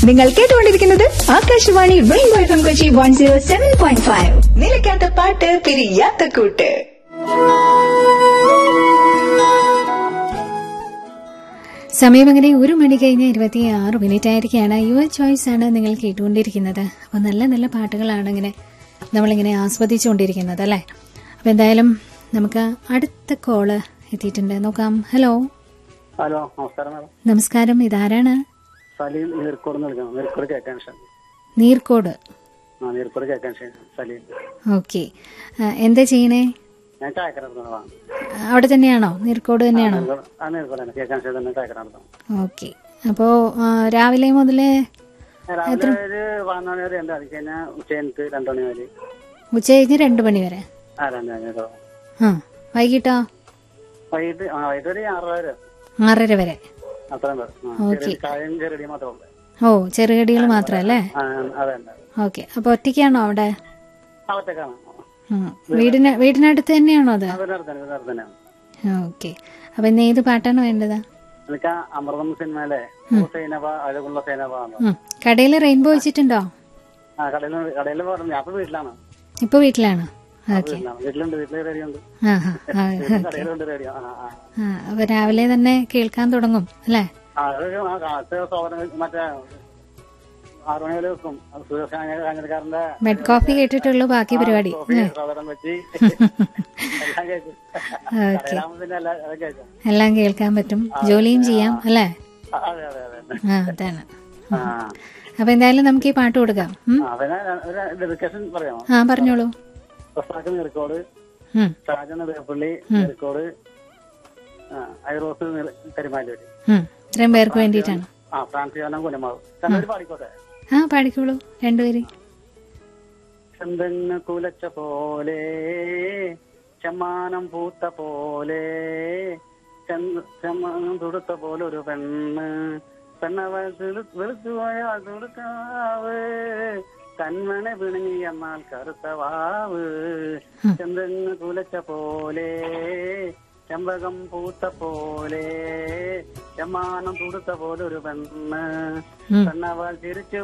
നിങ്ങൾ കേട്ടുകൊണ്ടിരിക്കുന്നത് Akashvani rainbow F M Kochi one zero seven point five നിലയ്ക്കാത്ത പാട്ട് പിരിയാത്ത കൂട്ട് സമയം അങ്ങനെ ഒരു മണി കഴിഞ്ഞ് ഇരുപത്തി ആറ് മിനിറ്റ് ആയിരിക്കുകയാണ് യുവർ ചോയ്സ് ആണ് നിങ്ങൾ കേട്ടുകൊണ്ടിരിക്കുന്നത് അപ്പോൾ നല്ല നല്ല പാട്ടുകളാണ് ഇങ്ങനെ നമ്മളിങ്ങനെ ആസ്വദിച്ചുകൊണ്ടിരിക്കുന്നത് അല്ലേ അപ്പോൾ എന്തായാലും നമുക്ക് അടുത്ത കോള് എത്തിയിട്ടുണ്ട് നോക്കാം ഹലോ ഹലോ നമസ്കാരം മാഡം നമസ്കാരം ഇതാരാണ് സലീം നീർക്കോട് എന്ന് വിളിക്കണം നീർക്കോട് കേൾക്കാൻ ക്ഷണം നീർക്കോട് ആ നീർക്കോട് കേൾക്കാൻ ക്ഷണം സലീം ഓക്കെ എന്താ ചെയ്യണേ ഞാൻ ചായക്കര നടത്തുന്നതാണ് അവിടെ തന്നെയാണോ നീർക്കോട് തന്നെയാണോ ആ നീർക്കോട് തന്നെ കേൾക്കാൻ ക്ഷണം തന്നെ ചായക്കര നടത്തണം ഓക്കെ അപ്പോൾ രാവിലെ മുതലേ രാവിലെ ഒരു പതിനൊന്ന് മണി വരെ ഉണ്ട് അത് കഴിഞ്ഞാൽ ഉച്ച കഴിഞ്ഞിട്ട് രണ്ടു മണി വരെ ഉച്ച കഴിഞ്ഞ് രണ്ട് മണി വരെ ആ രണ്ട് മണി വരെ ആ വൈകിട്ടോ വൈകിട്ട് ആ വൈകിട്ട് ഒരു ആറര വരെ ആറര വരെ അത്രയും പേർ ആ, ഓക്കേ. ചെറിയ ചായയും ചെറുടിയും മാത്രമേ ഉള്ളൂ ഓ ചെറുകടികൾ മാത്രമല്ലേ ആ അതെ ഉണ്ട് ഓക്കെ അപ്പൊ ഒറ്റയ്ക്കാണോ അവിടെ അവറ്റക്കാണ് ഉം. വീടിന് വീടിനടുത്ത് തന്നെയാണോ അത് അതിന്റെ അടുത്ത് തന്നെ ഇതിന്റെ അടുത്ത് തന്നെയാണ് ഓക്കെ അപ്പൊ ഇന്ന് ഏത് പാട്ടാണ് വേണ്ടത് എനിക്ക് ആ അമൃതം സിനിമയിലെ സൈനബ അഴകുള്ള സൈനബ ആണ്. ഉം. കടയിൽ റെയിൻബോ വെച്ചിട്ടുണ്ടോ ആ കടയിൽ കടയിൽ പറഞ്ഞു ഞാൻ ഇപ്പൊ വീട്ടിലാണ് ഇപ്പൊ വീട്ടിലാണ് ഓക്കെ വീട്ടിലാണ് വീട്ടിലുണ്ട് വീട്ടിൽ റേഡിയോ ഉണ്ട് ആ ആ, ആ കടയിലുണ്ട് റേഡിയോ ആ ആ ആ അപ്പൊ രാവിലെ തന്നെ കേൾക്കാൻ തുടങ്ങും അല്ലേ ആ, അതൊക്കെ ആ കാലത്ത് സോദരൻ മറ്റേ ആറു മണി വരെ വെക്കും അത് സുരേഷ് കാഞ്ഞിരക്കാരന്റെ ബെഡ് കോഫി കേട്ടിട്ടുള്ളൂ ബാക്കി പരിപാടി കോഫി സോദരൻ വെച്ച് എല്ലാം കേൾക്കും കടയിലാകുമ്പോ പിന്നെ എല്ലാം അതൊക്കെ കേൾക്കും എല്ലാം കേൾക്കാൻ പറ്റും ജോലിയും ചെയ്യാം അല്ലേ ആ, അതെ അതെ അതെ ആ അതാണ് ആ അപ്പൊ എന്തായാലും നമുക്ക് ഈ പാട്ട് കൊടുക്കാം ഉം? ആ, പിന്നെ ഒരു ഡെഡിക്കേഷൻ പറയാമോ ആ പറഞ്ഞോളൂ പ്രസാദ് നീർക്കോട് ഉം. ഷാജൻ നെടുപ്പള്ളി നീർക്കോട് ആ, ഐറോസ് നീർ- കരിമാലൂര് ഉം. ഇത്രയും പേർക്ക് വേണ്ടിയിട്ടാണ് ആ ഫ്രാൻസിയാനം കുലമാവ് രണ്ടുപേര് പാടിക്കോട്ടെ ആ പാടിക്കോളൂ രണ്ടുപേര് ചന്ദന് കുലച്ച പോലെ ചമ്മാനം പൂത്ത പോലെ ചന്ദ- ചമ്മാനം തുടുത്ത പോലെ ഒരു പെണ്ണ് പെണ്ണവൾ തുളു- വെളുത്തു പോയാൽ തുടുക്കാവ് കൺമണ പിണങ്ങി എന്നാൽ കറുത്ത വാവ് ചന്ദന് കുലച്ച പോലെ ചെമ്പകം പൂത്ത പോലെ ചമ്മാനം തുടുത്ത പോലെ ഒരു പെണ്ണ് ഉം. പെണ്ണവൾ ചിരിച്ചു